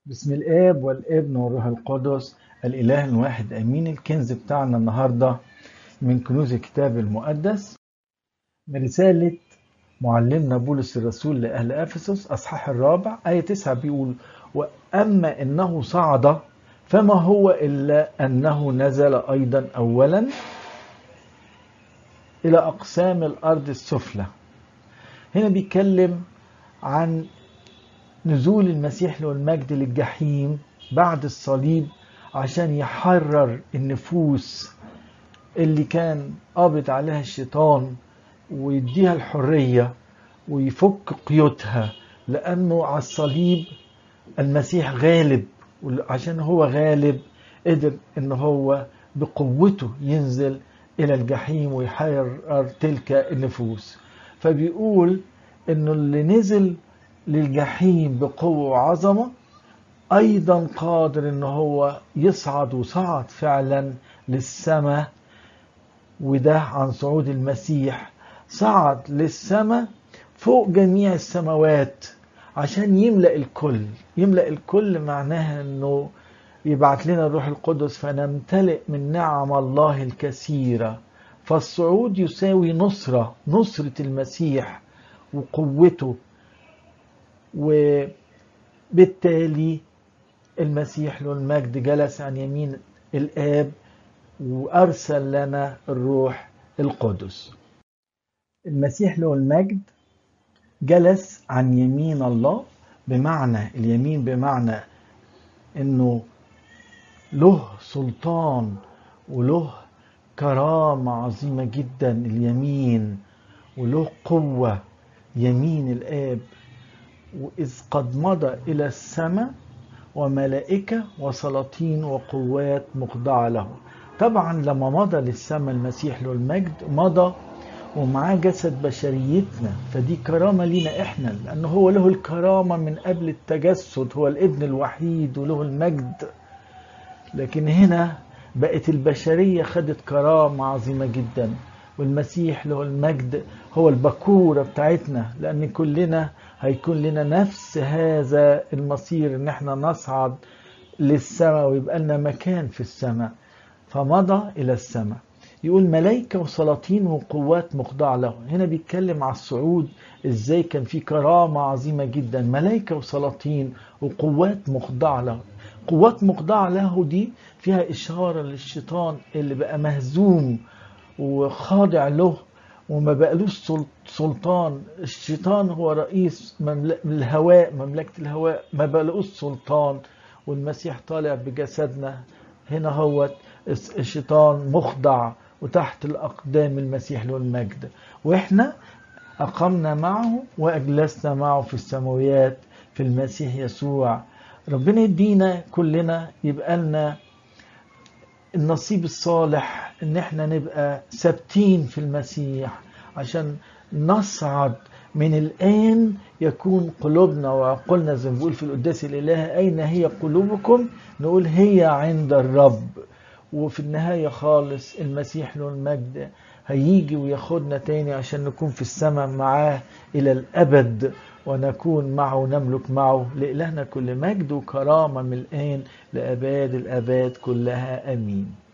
بسم الآب والابن والروح القدس الإله الواحد أمين الكنز بتاعنا النهاردة من كنوز الكتاب المقدس من رسالة معلمنا بولس الرسول لأهل أفسس أصحاح الرابع آية 9 بيقول وأما إنه صعد فما هو إلا أنه نزل أيضا أولا إلى أقسام الأرض السفلى هنا بيتكلم عن نزول المسيح له المجد للجحيم بعد الصليب عشان يحرر النفوس اللي كان قابض عليها الشيطان ويديها الحرية ويفك قيودها لأنه على الصليب المسيح غالب وعشان هو غالب قدر ان هو بقوته ينزل الى الجحيم ويحرر تلك النفوس فبيقول انه اللي نزل للجحيم بقوة وعظمة أيضا قادر إن هو يصعد وصعد فعلا للسماء وده عن صعود المسيح صعد للسماء فوق جميع السماوات عشان يملأ الكل يملأ الكل معناها إنه يبعت لنا الروح القدس فنمتلئ من نعم الله الكثيرة فالصعود يساوي نصرة نصرة المسيح وقوته وبالتالي المسيح له المجد جلس عن يمين الآب وأرسل لنا الروح القدس المسيح له المجد جلس عن يمين الله بمعنى اليمين بمعنى انه له سلطان وله كرامة عظيمة جدا اليمين وله قوة يمين الآب وإذ قد مضى إلى السماء وملائكة وسلاطين وقوات مخضعة له طبعا لما مضى للسماء المسيح له المجد مضى ومعاه جسد بشريتنا فدي كرامة لينا احنا لأنه هو له الكرامة من قبل التجسد هو الابن الوحيد وله المجد لكن هنا بقت البشرية خدت كرامة عظيمة جدا والمسيح له المجد هو البكورة بتاعتنا لأن كلنا هيكون لنا نفس هذا المصير ان احنا نصعد للسماء ويبقى لنا مكان في السماء فمضى الى السماء يقول ملائكة وسلاطين وقوات مخضعة له هنا بيتكلم على الصعود ازاي كان في كرامة عظيمة جدا ملائكة وسلاطين وقوات مخضعة له قوات مخضعة له دي فيها إشارة للشيطان اللي بقى مهزوم وخاضع له وما بقالوش سلطان الشيطان هو رئيس الهواء مملكة الهواء ما بقالوش سلطان والمسيح طالع بجسدنا هنا هو الشيطان مخضع وتحت الأقدام المسيح له المجد وإحنا أقمنا معه وأجلسنا معه في السماويات في المسيح يسوع ربنا يدينا كلنا يبقى لنا النصيب الصالح ان احنا نبقى ثابتين في المسيح عشان نصعد من الآن يكون قلوبنا وعقولنا زي ما بيقول في القداس الإله أين هي قلوبكم نقول هي عند الرب وفي النهاية خالص المسيح له المجد هيجي وياخدنا تاني عشان نكون في السماء معاه إلى الأبد ونكون معه نملك معه لإلهنا كل مجد وكرامة من الآن لأباد الأباد كلها أمين